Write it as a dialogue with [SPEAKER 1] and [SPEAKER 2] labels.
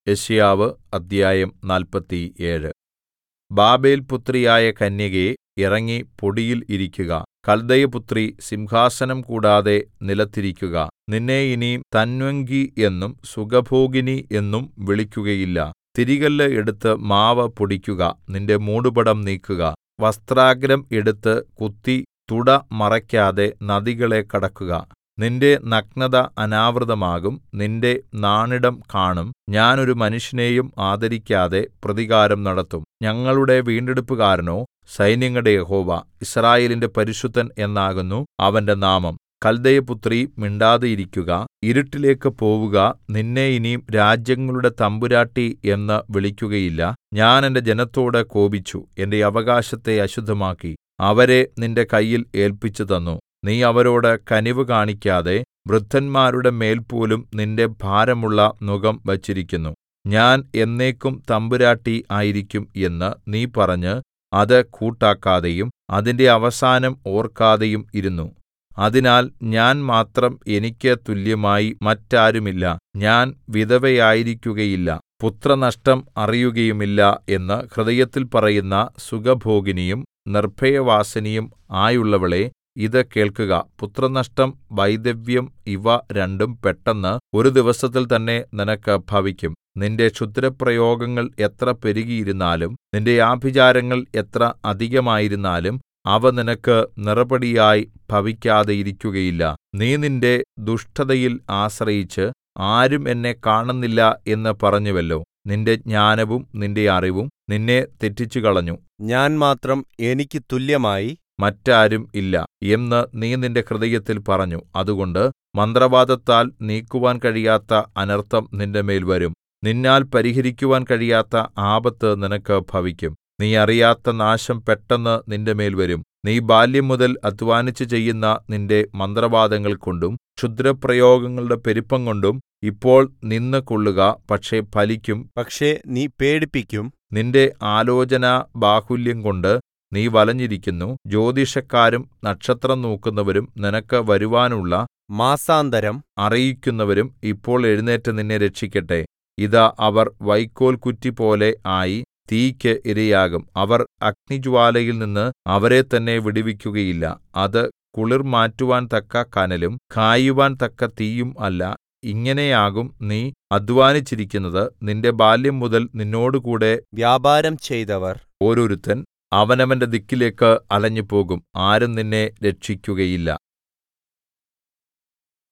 [SPEAKER 1] യെശയ്യാവ് അദ്ധ്യായം നാല്പത്തിയേഴ് ബാബേൽപുത്രിയായ കന്യകേ ഇറങ്ങി പൊടിയിൽ ഇരിക്കുക കൽദയപുത്രീ സിംഹാസനം കൂടാതെ നിലത്തിരിക്കുക നിന്നെ ഇനി തന്വംഗി എന്നും സുഖഭോഗിനി എന്നും വിളിക്കുകയില്ല തിരികല്ല് എടുത്ത് മാവ് പൊടിക്കുക നിന്റെ മൂടുപടം നീക്കുക വസ്ത്രാഗ്രം എടുത്ത് കുത്തി തുട മറയ്ക്കാതെ നദികളെ കടക്കുക നിന്റെ നഗ്നത അനാവൃതമാകും നിന്റെ നാണിടം കാണും ഞാൻ ഒരു മനുഷ്യനെയും ആദരിക്കാതെ പ്രതികാരം നടത്തും ഞങ്ങളുടെ വീണ്ടെടുപ്പുകാരനോ സൈന്യങ്ങളുടെ യഹോവ യിസ്രായേലിന്റെ പരിശുദ്ധൻ എന്നാകുന്നു അവന്റെ നാമം കൽദയപുത്രീ മിണ്ടാതെയിരിക്കുക ഇരുട്ടിലേക്ക് പോവുക നിന്നെ ഇനി രാജ്യങ്ങളുടെ തമ്പുരാട്ടി എന്ന് വിളിക്കുകയില്ല ഞാൻ എന്റെ ജനത്തോട് കോപിച്ചു എന്റെ അവകാശത്തെ അശുദ്ധമാക്കി അവരെ നിന്റെ കയ്യിൽ ഏല്പിച്ചുതന്നു നീ അവരോട് കനിവ് കാണിക്കാതെ വൃദ്ധന്മാരുടെ മേൽപോലും നിന്റെ ഭാരമുള്ള നുകം വച്ചിരിക്കുന്നു ഞാൻ എന്നേക്കും തമ്പുരാട്ടി ആയിരിക്കും എന്ന് നീ പറഞ്ഞ് അത് കൂട്ടാക്കാതെയും അതിന്റെ അവസാനം ഓർക്കാതെയും ഇരുന്നു അതിനാൽ ഞാൻ മാത്രം എനിക്ക് തുല്യമായി മറ്റാരുമില്ല ഞാൻ വിധവയായിരിക്കുകയില്ല പുത്രനഷ്ടം അറിയുകയുമില്ല എന്ന് ഹൃദയത്തിൽ പറയുന്ന സുഖഭോഗിനിയും നിർഭയവാസിനിയും ആയുള്ളവളേ ഇത് കേൾക്കുക പുത്രനഷ്ടം വൈധവ്യം ഇവ രണ്ടും പെട്ടെന്ന് ഒരു ദിവസത്തിൽ തന്നെ നിനക്ക് ഭവിക്കും നിന്റെ ക്ഷുദ്രപ്രയോഗങ്ങൾ എത്ര പെരുകിയിരുന്നാലും നിന്റെ ആഭിചാരങ്ങൾ എത്ര അധികമായിരുന്നാലും അവ നിനക്ക് നിറപടിയായി ഭവിക്കാതെയിരിക്കുകയില്ല നീ നിന്റെ ദുഷ്ടതയിൽ ആശ്രയിച്ച് ആരും എന്നെ കാണുന്നില്ല എന്ന് പറഞ്ഞുവല്ലോ നിന്റെ ജ്ഞാനവും നിന്റെ അറിവും നിന്നെ തെറ്റിച്ചുകളഞ്ഞു
[SPEAKER 2] ഞാൻ മാത്രം എനിക്ക് തുല്യമായി
[SPEAKER 1] മറ്റാരും ഇല്ല എന്ന് നീ നിന്റെ ഹൃദയത്തിൽ പറഞ്ഞു അതുകൊണ്ട് മന്ത്രവാദത്താൽ നീക്കുവാൻ കഴിയാത്ത അനർത്ഥം നിന്റെമേൽ വരും നിന്നാൽ പരിഹരിക്കുവാൻ കഴിയാത്ത ആപത്ത് നിനക്ക് ഭവിക്കും നീ അറിയാത്ത നാശം പെട്ടെന്ന് നിന്റെമേൽ വരും നീ ബാല്യം മുതൽ അധ്വാനിച്ചു ചെയ്യുന്ന നിന്റെ മന്ത്രവാദങ്ങൾ കൊണ്ടും ക്ഷുദ്രപ്രയോഗങ്ങളുടെ പെരുപ്പംകൊണ്ടും ഇപ്പോൾ നിന്ന് കൊള്ളുക പക്ഷേ ഫലിക്കും
[SPEAKER 2] പക്ഷേ നീ പേടിപ്പിക്കും
[SPEAKER 1] നിന്റെ ആലോചനാ ബാഹുല്യം കൊണ്ട് നീ വലഞ്ഞിരിക്കുന്നു ജ്യോതിഷക്കാരും നക്ഷത്രം നോക്കുന്നവരും നിനക്ക് വരുവാനുള്ള
[SPEAKER 2] മാസാന്തരം
[SPEAKER 1] അറിയിക്കുന്നവരും ഇപ്പോൾ എഴുന്നേറ്റ് നിന്നെ രക്ഷിക്കട്ടെ ഇതാ അവർ വൈക്കോൽ കുറ്റി പോലെ ആയി തീയ്ക്ക് ഇരയാകും അവർ അഗ്നിജ്വാലയിൽ നിന്ന് അവരെ തന്നെ വിടുവിക്കുകയില്ല അത് കുളിർ മാറ്റുവാൻ തക്ക കനലും കായുവാൻ തക്ക തീയും അല്ല ഇങ്ങനെയാകും നീ അധ്വാനിച്ചിരിക്കുന്നത് നിന്റെ ബാല്യം മുതൽ നിന്നോടുകൂടെ
[SPEAKER 2] വ്യാപാരം ചെയ്തവർ
[SPEAKER 1] ഓരോരുത്തൻ അവനവന്റെ ദിക്കിലേക്ക് അലഞ്ഞുപോകും ആരും നിന്നെ രക്ഷിക്കുകയില്ല